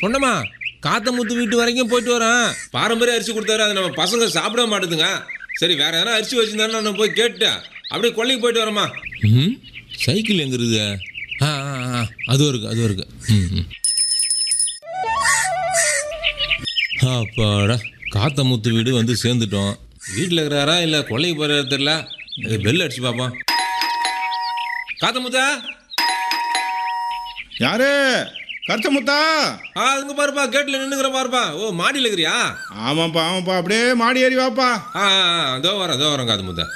பொண்ணம்மா காத்தமுத்து வீட்டு வரைக்கும் போயிட்டு வரேன் பாரம்பரிய அரிசி கொடுத்தாரு அதை நம்ம பசங்க சாப்பிட மாட்டுதுங்க சரி வேற எதனா அரிசி வச்சிருந்தாலும் நான் போய் கேட்டேன் அப்படியே கொல்லைக்கு போயிட்டு வரேம்மா ம் சைக்கிள் எங்க இருக்குது ஆ ஆ, ஆ, அதுவும் இருக்கு அதுவும் இருக்கு ம் ம் அப்பாடா காத்தமுத்து வீடு வந்து சேர்ந்துட்டோம் வீட்டில் இருக்கிறாரா இல்லை கொல்லைக்கு போகிற தெரியல இது பெல் அடிச்சு பார்ப்போம் காத்தமுத்தா யாரு கருத்தமுத்தா ஆ இங்க பாருப்பா கேட்டில் நின்னுக்கிற பாருப்பா ஓ மாடியில் இருக்கிறியா ஆமாப்பா ஆமாப்பா அப்படியே மாடி ஏறி வாப்பா ஆ ஆ, ஆ, அதோ வரேன் அதோ வரேன் காத்தமுத்தா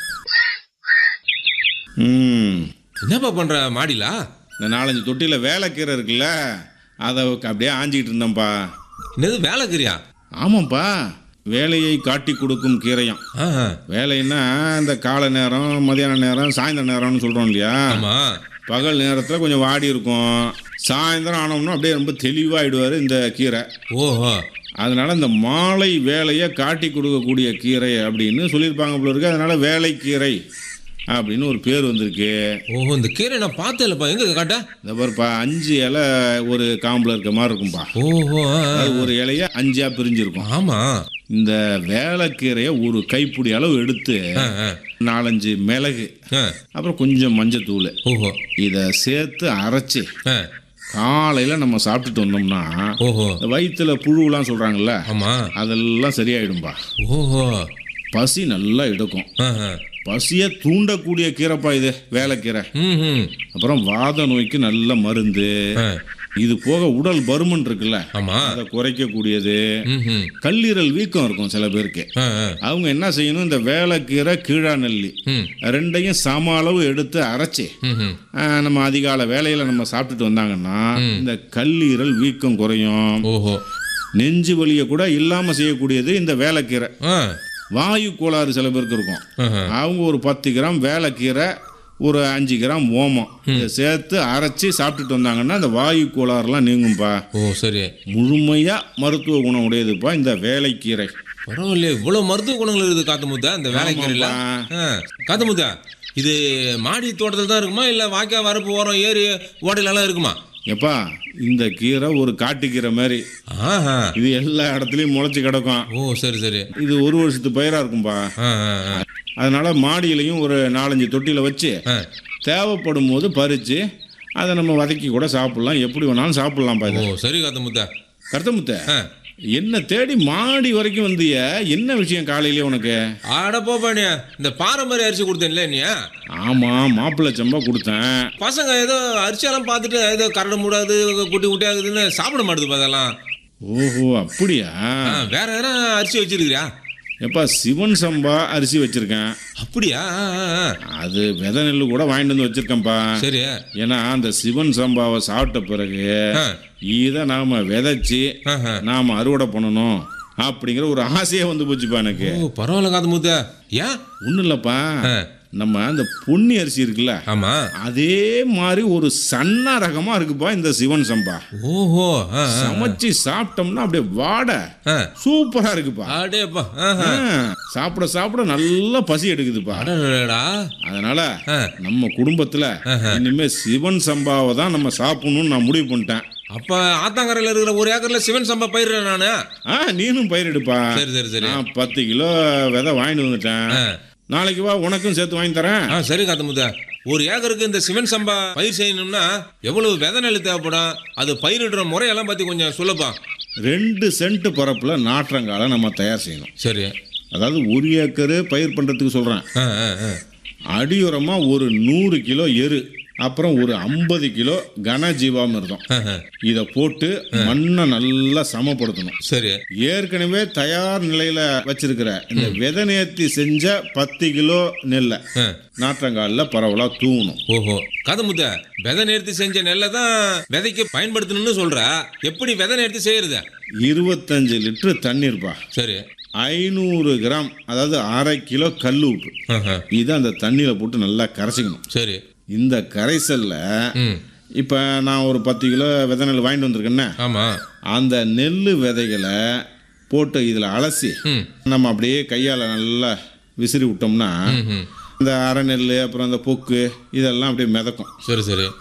ம் என்னப்பா பண்ணுற மாடியிலா இந்த நாலஞ்சு தொட்டியில் வேலைக்கீரை இருக்குல்ல அதை அப்படியே ஆஞ்சிக்கிட்டு இருந்தேன்ப்பா என்னது வேலைக்கிறியா ஆமாப்பா வேலையை காட்டி கொடுக்கும் கீரையம் ஆ ஆ, வேலைன்னா இந்த காலை நேரம் மதியான நேரம் சாயந்தர நேரம்னு சொல்கிறோம் இல்லையா ஆமா பகல் நேரத்தில் கொஞ்சம் வாடி இருக்கும் சாயந்தரம் ஆனோம்னா அப்படியே ரொம்ப தெளிவாயிடுவார் இந்த கீரை ஓஹோ அதனால இந்த மாலை வேலையை காட்டி கொடுக்கக்கூடிய கீரை அப்படின்னு சொல்லியிருப்பாங்க போல இருக்கு அதனால வேலைக்கீரை அப்படின்னு ஒரு பேர் வந்திருக்கு ஓஹோ இந்த கீரை நான் பார்த்தேன் இல்லைப்பா எங்க காட்ட இந்த பாருப்பா அஞ்சு இலை ஒரு காம்பில் இருக்க மாதிரி இருக்கும்பா ஓஹோ ஆ, ஆ. அது ஒரு இலைய அஞ்சா பிரிஞ்சிருக்கும் ஆமா இந்த வேலைக்கீரையை ஒரு கைப்பிடி அளவு எடுத்து ஆ, ஆ, நாலஞ்சு மிளகு ஆ. அப்புறம் கொஞ்சம் மஞ்சத்தூள் ஓஹோ இதை சேர்த்து அரைச்சி ஆ, காலையில் நம்ம சாப்பிட்டுட்டு வந்தோம்னா ஓஹோ இந்த வயிற்றுல புழுலாம் சொல்கிறாங்கல்ல ஆமா அதெல்லாம் சரியாயிடும்பா ஓஹோ பசி நல்லா எடுக்கும் ஆ, ஆ. பசியை தூண்டக்கூடிய கீரைப்பா இது வேலைக்கீரை ம் ம் அப்புறம் வாத நோய்க்கு நல்ல மருந்து ஆ, இது போக உடல் பருமன் இருக்குல்ல ஆமா அதை குறைக்கக்கூடியது ம் ம் கல்லீரல் வீக்கம் இருக்கும் சில பேருக்கு ஆ, ஆ. அவங்க என்ன செய்யணும் இந்த வேலைக்கீரை கீழா நெல்லி ம் ரெண்டையும் சம அளவு எடுத்து அரைச்சி ம் ம் ஆ, நம்ம அதிகால வேலையில் நம்ம சாப்பிட்டுட்டு வந்தாங்கன்னா இந்த கல்லீரல் வீக்கம் குறையும் ஓஹோ நெஞ்சு வலியை கூட இல்லாமல் செய்யக்கூடியது இந்த வேலைக்கீரை ஆ வாயு கோளாறு சில பேருக்கு இருக்கும் ஆஹா. அவங்க ஒரு பத்து கிராம் வேலைக்கீரை ஒரு அஞ்சு கிராம் ஓமம் இதை சேர்த்து அரைச்சி சாப்பிட்டுட்டு வந்தாங்கன்னா அந்த வாயு கோளாறுலாம் நீங்கும்பா ஓ சரி முழுமையாக மருத்துவ குணம் உடையதுப்பா இந்த வேலைக்கீரை பரவாயில்லையே இவ்வளோ மருத்துவ குணங்கள் இருக்குது காத்தமுத்தா இந்த வேலைக்கீரையில் காத்தமுத்தா இது மாடி தோட்டத்தில் தான் இருக்குமா இல்லை வாய்க்கா வரப்பு ஓரம் ஏரி ஓடையிலலாம் இருக்குமா எப்பா இந்த கீரை ஒரு காட்டுக்கீரை மாதிரி ஆஹா இது எல்லா இடத்துலையும் முளைச்சி கிடக்கும் ஓ சரி சரி இது ஒரு வருஷத்து பயிராக இருக்கும்பா ஆ ஆ ஆ. அதனால மாடியிலையும் ஒரு நாலஞ்சு தொட்டியில் வச்சு ஆ தேவைப்படும் போது பறித்து அதை நம்ம வதக்கி கூட சாப்பிட்லாம் எப்படி வேணாலும் சாப்பிட்லாம்ப்பா ஓ இது சரி காத்தமுத்தா கருத்தமுத்த ஆ என்ன தேடி மாடி வரைக்கும் வந்திய என்ன விஷயம் காலையிலே உனக்கு ஆட போப்பானே இந்த பாரம்பரிய அரிசி கொடுத்தேன்ல நீ ஆமாம் மாப்பிள்ளை சம்பா கொடுத்தேன் பசங்க ஏதோ அரிசியெல்லாம் பார்த்துட்டு ஏதோ கரடு மூடாது குட்டி குட்டி ஆகுதுன்னு சாப்பிட மாட்டுது அதெல்லாம் ஓஹோ அப்படியா ஆ, வேற எதனா அரிசி வச்சிருக்கியா எப்பா சிவன் சம்பா அரிசி வச்சிருக்கேன் அப்படியா ஆ, ஆ, ஆ. அது விதை நெல் கூட வாங்கிட்டு வந்து வச்சிருக்கேன்ப்பா சரி ஏன்னா அந்த சிவன் சம்பாவை சாப்பிட்ட பிறகு ஆ. இதை நாம விதைச்சி ஆஹா. நாம அறுவடை பண்ணணும் அப்படிங்கிற ஒரு ஆசையே வந்து போச்சுப்பா எனக்கு ஓ பரவாயில்ல காத்தமுத்த ஏன் ஒன்றும் இல்லைப்பா ஆ. நம்ம அந்த பொன்னி அரிசி இருக்குல்ல ஆமா அதே மாதிரி ஒரு சன்ன ரகமா இருக்குப்பா இந்த சிவன் சம்பா ஓஹோ ஆ, ஆ. சமைச்சு சாப்பிட்டோம்னா அப்படியே வாடை ஆ. சூப்பரா இருக்குப்பா அடேப்பா ஆஹா. ஆ, சாப்பிட சாப்பிட நல்லா பசி எடுக்குதுப்பா அடடடா. அதனால ஆ. நம்ம குடும்பத்துல இனிமே சிவன் சம்பாவை தான் நம்ம சாப்பிடணும்னு நான் முடிவு பண்ணிட்டேன் அப்ப ஆத்தாங்கரையில் இருக்கிற ஒரு ஏக்கர்ல சிவன் சம்பா பயிரிடுறேன் நானு ஆ நீனும் பயிரிடுப்பா சரி சரி சரி நான் பத்து கிலோ விதை வாங்கிட்டு வந்துட்டேன் ஆ. நாளைக்கு வா உனக்கும் சேர்த்து வாங்கி தரேன் ஆ சரி காத்தமுத்த ஒரு ஏக்கருக்கு இந்த சிவன் சம்பா பயிர் செய்யணும்னா எவ்வளவு விதை நெல் தேவைப்படும் அது பயிரிடுற முறையெல்லாம் பத்தி கொஞ்சம் சொல்லப்பா ரெண்டு சென்ட் பரப்புல நாற்றங்கால நம்ம தயார் செய்யணும் சரி அதாவது ஒரு ஏக்கரு பயிர் பண்றதுக்கு சொல்றேன் ஆ ஆ ஆ அடியுரமா ஒரு நூறு கிலோ எரு அப்புறம் ஒரு ஐம்பது கிலோ கனஜீவாமிர்தம் ஆஹா. இதை போட்டு மண்ணை நல்லா சமப்படுத்தணும் சரி ஏற்கனவே தயார் நிலையில வச்சிருக்கிற இந்த விதை நேர்த்தி செஞ்ச பத்து கிலோ நெல்லை ஆ. நாற்றங்காலில் பரவலா தூவணும் ஓஹோ கதமுத்த விதை நேர்த்தி செஞ்ச நெல்லை தான் விதைக்கு பயன்படுத்தணும்னு சொல்ற எப்படி விதை நேர்த்தி செய்யறது இருபத்தஞ்சு லிட்டர் தண்ணீர்ப்பா சரி ஐநூறு கிராம் அதாவது அரை கிலோ கல் உப்பு ஆஹா. இதை அந்த தண்ணியில் போட்டு நல்லா கரைச்சிக்கணும் சரி இந்த கரைசல்ல ம் இப்போ நான் ஒரு பத்து கிலோ விதை நெல் வாங்கிட்டு வந்திருக்கேன்னே ஆமா அந்த நெல் விதைகளை போட்டு இதில் அலசி ம் நம்ம அப்படியே கையால் நல்லா விசிறி விட்டோம்னா ம், ம் இந்த அரை நெல் அப்புறம் அந்த பொக்கு இதெல்லாம் அப்படியே மிதக்கும் சரி சரி